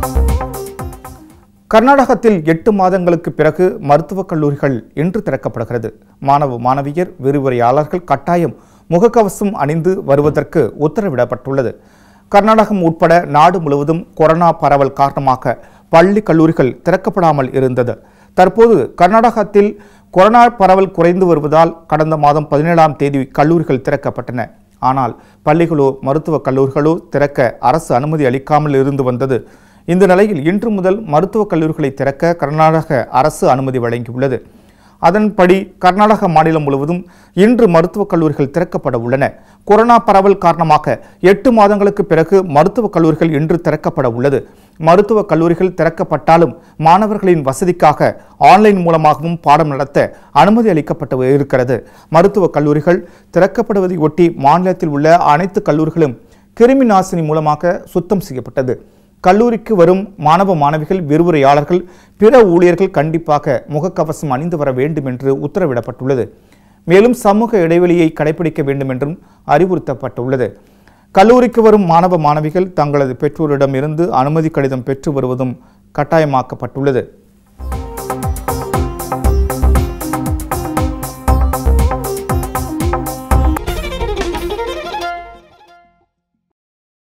கர்நாடகத்தில் எட்டு மாதங்களுக்கு பிறகு மருத்துவக் கல்லூரிகள் இன்று திறக்கப்படுகிறது மாணவ மாணவியர் விரிவுரையாளர்கள் கட்டாயம் முகக்கவசம் அணிந்து வருவதற்கு உத்தரவிடப்பட்டுள்ளது கர்நாடகம் உட்பட நாடு முழுவதும் கொரோனா பரவல் காரணமாக பள்ளி கல்லூரிகள் திறக்கப்படாமல் இருந்தது தற்போது கர்நாடகத்தில் கொரோனா பரவல் குறைந்து வருவதால் கடந்த மாதம் பதினேழாம் தேதி கல்லூரிகள் திறக்கப்பட்டன ஆனால் பள்ளிகளோ மருத்துவக் கல்லூரிகளோ திறக்க அரசு அனுமதி அளிக்காமல் இருந்து வந்தது இந்த நிலையில் இன்று முதல் மருத்துவக் கல்லூரிகளை திறக்க கர்நாடக அரசு அனுமதி வழங்கியுள்ளது அதன்படி கர்நாடக மாநிலம் முழுவதும் இன்று மருத்துவக் கல்லூரிகள் திறக்கப்பட உள்ளன கொரோனா பரவல் காரணமாக எட்டு மாதங்களுக்கு பிறகு மருத்துவக் கல்லூரிகள் இன்று திறக்கப்பட உள்ளது மருத்துவக் கல்லூரிகள் திறக்கப்பட்டாலும் மாணவர்களின் வசதிக்காக ஆன்லைன் மூலமாகவும் பாடம் நடத்த அனுமதி அளிக்கப்பட்டு இருக்கிறது மருத்துவக் கல்லூரிகள் திறக்கப்படுவதை ஒட்டி மாநிலத்தில் உள்ள அனைத்து கல்லூரிகளும் கிருமி நாசினி மூலமாக சுத்தம் செய்யப்பட்டது கல்லூரிக்கு வரும் மாணவ மாணவிகள் விரிவுரையாளர்கள் பிற ஊழியர்கள் கண்டிப்பாக முகக்கவசம் அணிந்து வர வேண்டும் என்று உத்தரவிடப்பட்டுள்ளது மேலும் சமூக இடைவெளியை கடைபிடிக்க வேண்டும் என்றும் அறிவுறுத்தப்பட்டுள்ளது கல்லூரிக்கு வரும் மாணவ மாணவிகள் தங்களது பெற்றோரிடம் இருந்து அனுமதி கடிதம் பெற்று வருவதும் கட்டாயமாக்கப்பட்டுள்ளது